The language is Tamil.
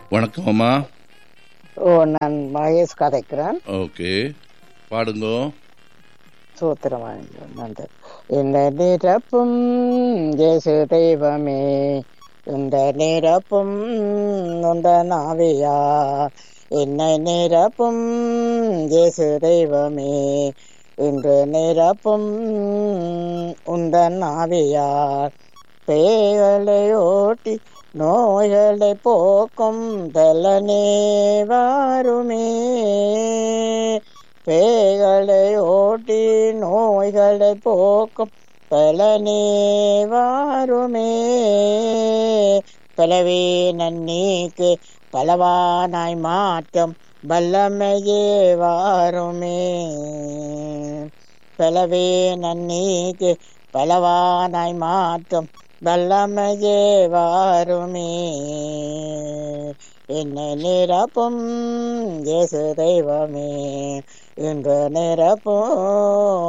வணக்கம் அம்மா ஓ நான் மகேஷ் கதைக்கிறேன் ஓகே பாடுங்கோ சூத்திரமாக நன்றி இந்த நிரப்பும் இயேசு தெய்வமே இந்த நிரப்பும் உந்த நாவியா என்னை நிரப்பும் இயேசு தெய்வமே இன்று நிரப்பும் உந்த நாவியார் பேய்களை ஓட்டி நோய்களை போக்கும் பலனே வாருமே பேய்களை ஓட்டி நோய்களை போக்கும் பலனே வாருமே பலவே நன்னீக்கு பலவானாய் மாற்றம் வல்லமையே வாருமே பலவே நன்னீக்கு பலவானாய் மாற்றம் வல்லமையே வாருமே என்னை நிரப்பும் இயேசு தெய்வமே இன்று நிரப்பும்